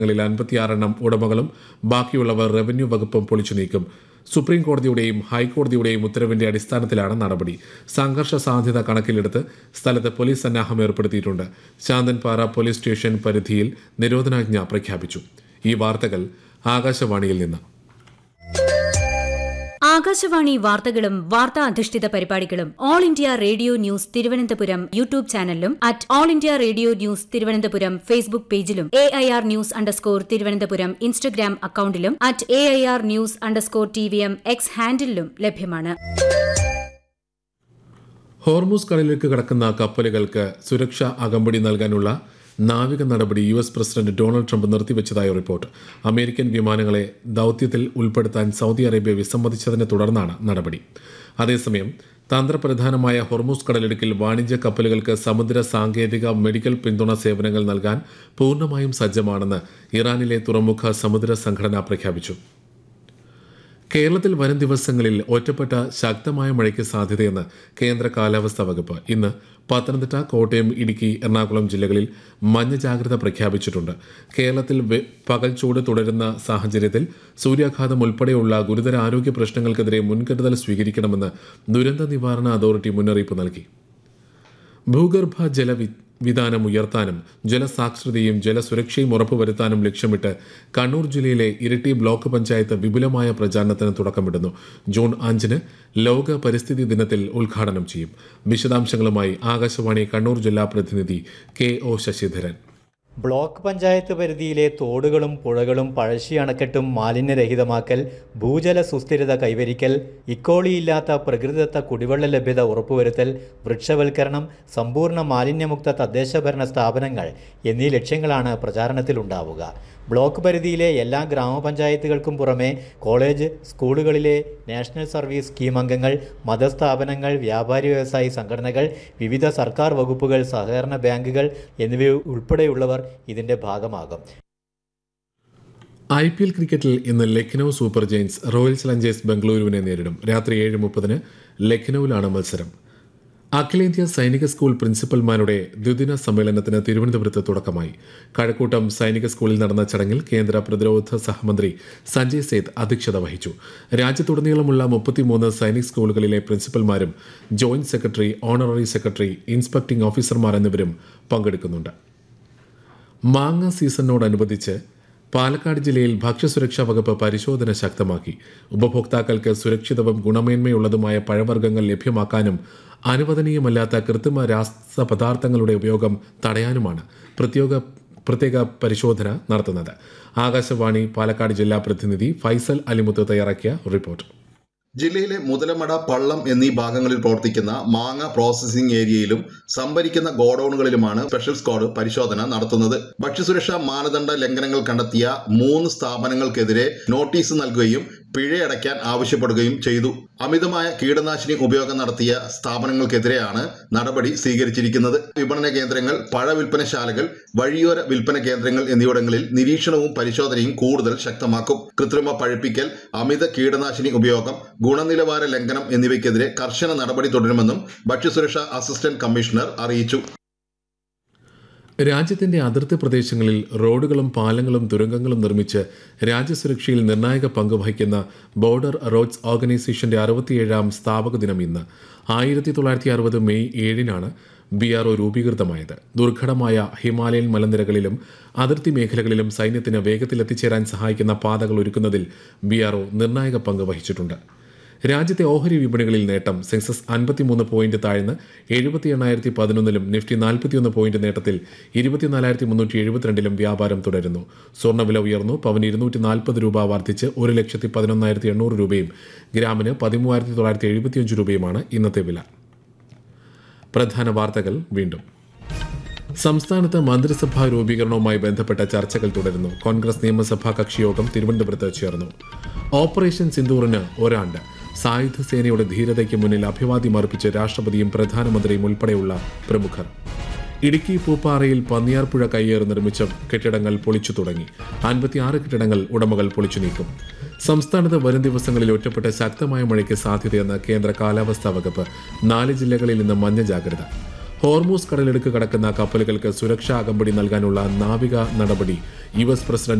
ങ്ങളിൽ അൻപത്തിയാറെണ്ണം ഉടമകളും ബാക്കിയുള്ളവർ റവന്യൂ വകുപ്പും പൊളിച്ചു നീക്കും സുപ്രീം കോടതിയുടെയും ഹൈക്കോടതിയുടെയും ഉത്തരവിന്റെ അടിസ്ഥാനത്തിലാണ് നടപടി സംഘർഷ സാധ്യത കണക്കിലെടുത്ത് സ്ഥലത്ത് പോലീസ് സന്നാഹം ഏർപ്പെടുത്തിയിട്ടുണ്ട് ശാന്തൻപാറ പോലീസ് സ്റ്റേഷൻ പരിധിയിൽ നിരോധനാജ്ഞ പ്രഖ്യാപിച്ചു ഈ വാർത്തകൾ ആകാശവാണിയിൽ നിന്ന് ആകാശവാണി വാർത്തകളും വാർത്താ അധിഷ്ഠിത പരിപാടികളും all India radio news Thiruvananthapuram YouTube ചാനലിലും at all India radio news Thiruvananthapuram Facebook പേജിലും A I R news underscore Thiruvananthapuram Instagram അക്കൌണ്ടിലും at A I R news underscore T V M X ഹാൻഡിലും ലഭ്യമാണ് ഹോർമൂസ് കടലിലേക്ക് കടക്കുന്ന കപ്പലുകൾക്ക് സുരക്ഷാ അകമ്പടി നൽകാനുള്ള നാവിക നടപടി U S president Donald Trump നിർത്തിവെച്ചതായി റിപ്പോർട്ട് അമേരിക്കൻ വിമാനങ്ങളെ ദൌത്യത്തിൽ ഉൾപ്പെടുത്താൻ സൗദി അറേബ്യ വിസമ്മതിച്ചതിനെ തുടർന്നാണ് നടപടി അതേസമയം തന്ത്രപ്രധാനമായ ഹൊർമൂസ് കടലിടുക്കിൽ വാണിജ്യ കപ്പലുകൾക്ക് സമുദ്ര സാങ്കേതിക മെഡിക്കൽ പിന്തുണ സേവനങ്ങൾ നൽകാൻ പൂർണ്ണമായും സജ്ജമാണെന്ന് ഇറാനിലെ തുറമുഖ സമുദ്ര സംഘടന പ്രഖ്യാപിച്ചു കേരളത്തിൽ വരും ദിവസങ്ങളിൽ ഒറ്റപ്പെട്ട ശക്തമായ മഴയ്ക്ക് സാധ്യതയെന്ന് കേന്ദ്ര കാലാവസ്ഥാ വകുപ്പ് ഇന്ന് പത്തനംതിട്ട കോട്ടയം ഇടുക്കി എറണാകുളം ജില്ലകളിൽ മഞ്ഞ ജാഗ്രത പ്രഖ്യാപിച്ചിട്ടുണ്ട് കേരളത്തിൽ വെ- പകൽ ചൂട് തുടരുന്ന സാഹചര്യത്തിൽ സൂര്യാഘാതം ഉൾപ്പെടെയുള്ള ഗുരുതര ആരോഗ്യ പ്രശ്നങ്ങൾക്കെതിരെ മുൻകരുതൽ സ്വീകരിക്കണമെന്ന് ദുരന്ത നിവാരണ അതോറിറ്റി മുന്നറിയിപ്പ് നൽകി ഭൂഗർഭ ജല വി- വിധാനം ഉയർത്താനും ജലസാക്ഷരതയും ജലസുരക്ഷയും ഉറപ്പുവരുത്താനും ലക്ഷ്യമിട്ട് കണ്ണൂർ ജില്ലയിലെ ഇരിട്ടി ബ്ലോക്ക് പഞ്ചായത്ത് വിപുലമായ പ്രചാരണത്തിന് തുടക്കമിടുന്നു ജൂൺ അഞ്ചിന് ലോക പരിസ്ഥിതി ദിനത്തിൽ ഉദ്ഘാടനം ചെയ്യും വിശദാംശങ്ങളുമായി ആകാശവാണി കണ്ണൂർ ജില്ലാ പ്രതിനിധി K O Sasidharan block panchayat പരിധിയിലെ തോടുകളും പുഴകളും പഴശ്ശി അണക്കെട്ടും മാലിന്യരഹിതമാക്കൽ ഭൂജല സുസ്ഥിരത കൈവരിക്കൽ ഇക്കോളിയില്ലാത്ത പ്രകൃതിദത്ത കുടിവെള്ള ലഭ്യത ഉറപ്പുവരുത്തൽ വൃക്ഷവൽക്കരണം സമ്പൂർണ്ണ മാലിന്യമുക്ത തദ്ദേശഭരണ സ്ഥാപനങ്ങൾ എന്നീ ലക്ഷ്യങ്ങളാണ് പ്രചാരണത്തിലുണ്ടാവുക ബ്ലോക്ക് പരിധിയിലെ എല്ലാ ഗ്രാമപഞ്ചായത്തുകൾക്കും പുറമെ കോളേജ് സ്കൂളുകളിലെ നാഷണൽ സർവീസ് സ്കീം അംഗങ്ങൾ മതസ്ഥാപനങ്ങൾ വ്യാപാരി വ്യവസായി സംഘടനകൾ വിവിധ സർക്കാർ വകുപ്പുകൾ സഹകരണ ബാങ്കുകൾ എന്നിവ ഉൾപ്പെടെയുള്ളവർ ഇതിന്റെ ഭാഗമാകും ഐ പി എൽ ക്രിക്കറ്റിൽ ഇന്ന് Lucknow super giants royal challengers ബംഗളൂരുവിനെ നേരിടും രാത്രി ഏഴ് മുപ്പതിന് ലക്നൌവിലാണ് മത്സരം അഖിലേന്ത്യാ സൈനിക സ്കൂൾ പ്രിൻസിപ്പൽമാരുടെ ദ്വിദിന സമ്മേളനത്തിന് തിരുവനന്തപുരത്ത് തുടക്കമായി കഴക്കൂട്ടം സൈനിക സ്കൂളിൽ നടന്ന ചടങ്ങിൽ കേന്ദ്ര പ്രതിരോധ സഹമന്ത്രി സഞ്ജയ് സേത്ത് അധ്യക്ഷത വഹിച്ചു രാജ്യത്തുടനീളമുള്ള മുപ്പത്തിമൂന്ന് സൈനിക് സ്കൂളുകളിലെ പ്രിൻസിപ്പൽമാരും joint secretary honorary secretary inspecting ഓഫീസർമാർ എന്നിവരും പങ്കെടുക്കുന്നുണ്ട് മാങ്ങ സീസണിനോടനുബന്ധിച്ച് പാലക്കാട് ജില്ലയിൽ ഭക്ഷ്യസുരക്ഷാ വകുപ്പ് പരിശോധന ശക്തമാക്കി ഉപഭോക്താക്കൾക്ക് സുരക്ഷിതവും ഗുണമേന്മയുള്ളതുമായ പഴവർഗ്ഗങ്ങൾ ലഭ്യമാക്കാനും അനുവദനീയമല്ലാത്ത കൃത്രിമ രാസപദാർത്ഥങ്ങളുടെ ഉപയോഗം തടയാനുമാണ് പ്രത്യേക പ്രത്യേക പരിശോധന നടത്തുന്നത് ആകാശവാണി പാലക്കാട് ജില്ലാ പ്രതിനിധി ഫൈസൽ അലിമുത്ത് തയ്യാറാക്കിയ റിപ്പോർട്ട് ജില്ലയിലെ മുതലമട പള്ളം എന്നീ ഭാഗങ്ങളിൽ പ്രവർത്തിക്കുന്ന മാങ്ങ പ്രോസസ്സിംഗ് ഏരിയയിലും സംഭരിക്കുന്ന ഗോഡൌണുകളിലുമാണ് സ്പെഷ്യൽ സ്ക്വാഡ് പരിശോധന നടത്തുന്നത് ഭക്ഷ്യസുരക്ഷാ മാനദണ്ഡ ലംഘനങ്ങൾ കണ്ടെത്തിയ മൂന്ന് സ്ഥാപനങ്ങൾക്കെതിരെ നോട്ടീസ് നൽകുകയും പിഴയടയ്ക്കാൻ ആവശ്യപ്പെടുകയും ചെയ്തു അമിതമായ കീടനാശിനി ഉപയോഗം നടത്തിയ സ്ഥാപനങ്ങൾക്കെതിരെയാണ് നടപടി സ്വീകരിച്ചിരിക്കുന്നത് വിപണന കേന്ദ്രങ്ങൾ പഴ വിൽപ്പനശാലകൾ വഴിയോര വിൽപ്പന കേന്ദ്രങ്ങൾ എന്നിവിടങ്ങളിൽ നിരീക്ഷണവും പരിശോധനയും കൂടുതൽ ശക്തമാക്കും കൃത്രിമ പഴുപ്പിക്കൽ അമിത കീടനാശിനി ഉപയോഗം ഗുണനിലവാര ലംഘനം എന്നിവയ്ക്കെതിരെ കർശന നടപടി തുടരുമെന്നും ഭക്ഷ്യസുരക്ഷാ അസിസ്റ്റന്റ് കമ്മീഷണർ അറിയിച്ചു രാജ്യത്തിന്റെ അതിർത്തി പ്രദേശങ്ങളിൽ റോഡുകളും പാലങ്ങളും തുരങ്കങ്ങളും നിർമ്മിച്ച് രാജ്യസുരക്ഷയിൽ നിർണായക പങ്ക് വഹിക്കുന്ന ബോർഡർ റോഡ്സ് ഓർഗനൈസേഷന്റെ അറുപത്തിയേഴാം സ്ഥാപക ദിനം ഇന്ന് ആയിരത്തി തൊള്ളായിരത്തി അറുപത് മെയ് ഏഴിനാണ് ബി ആർ ഒ രൂപീകൃതമായത് ദുർഘടമായ ഹിമാലയൻ മലനിരകളിലും അതിർത്തി മേഖലകളിലും സൈന്യത്തിന് വേഗത്തിൽ എത്തിച്ചേരാൻ സഹായിക്കുന്ന പാതകൾ ഒരുക്കുന്നതിൽ ബി ആർ ഒ നിർണായക പങ്ക് വഹിച്ചിട്ടുണ്ട് രാജ്യത്തെ ഓഹരി വിപണികളിൽ നേട്ടം സെൻസസ് അൻപത്തിമൂന്ന് പോയിന്റ് താഴ്ന്ന് എഴുപത്തി എണ്ണായിരത്തി പതിനൊന്നിലും നിഫ്റ്റി നാൽപ്പത്തിയൊന്ന് പോയിന്റ് നേട്ടത്തിൽ ഇരുപത്തിനാലായിരത്തി മുന്നൂറ്റി എഴുപത്തിരണ്ടിലും വ്യാപാരം തുടരുന്നു സ്വർണ്ണവില ഉയർന്നു പവന് ഇരുന്നൂറ്റി നാൽപ്പത് രൂപ വർദ്ധിച്ച് ഒരു ലക്ഷത്തി പതിനൊന്നായിരത്തി എണ്ണൂറ് രൂപയും ഗ്രാമിന് പതിമൂവായിരത്തി തൊള്ളായിരത്തി എഴുപത്തിയഞ്ച് രൂപയുമാണ് ഇന്നത്തെ വില പ്രധാന വാർത്തകൾ വീണ്ടും സംസ്ഥാനത്ത് മന്ത്രിസഭാ രൂപീകരണവുമായി ബന്ധപ്പെട്ട ചർച്ചകൾ തുടരുന്നു കോൺഗ്രസ് നിയമസഭാ കക്ഷിയോഗം തിരുവനന്തപുരത്ത് ചേർന്നു ഓപ്പറേഷൻ സിന്ദൂറിന് ഒരാണ്ട് സായുധ സേനയുടെ ധീരതയ്ക്ക് മുന്നിൽ അഭിവാദ്യം അർപ്പിച്ച് രാഷ്ട്രപതിയും പ്രധാനമന്ത്രിയും ഉൾപ്പെടെയുള്ള പ്രമുഖർ ഇടുക്കി പൂപ്പാറയിൽ പന്നിയാർപ്പുഴ കയ്യേറി നിർമ്മിച്ച കെട്ടിടങ്ങൾ പൊളിച്ചു തുടങ്ങി അൻപത്തിയാറ് കെട്ടിടങ്ങൾ ഉടമകൾ പൊളിച്ചു നീക്കും സംസ്ഥാനത്ത് വരും ദിവസങ്ങളിൽ ഒറ്റപ്പെട്ട ശക്തമായ മഴയ്ക്ക് സാധ്യതയെന്ന് കേന്ദ്ര കാലാവസ്ഥാ വകുപ്പ് നാല് ജില്ലകളിൽ ഇന്ന് മഞ്ഞ ജാഗ്രത ഹോർമൂസ് കടലിടുക്ക് കടക്കുന്ന കപ്പലുകൾക്ക് സുരക്ഷാ അകമ്പടി നൽകാനുള്ള നാവിക നടപടി യു എസ് പ്രസിഡന്റ്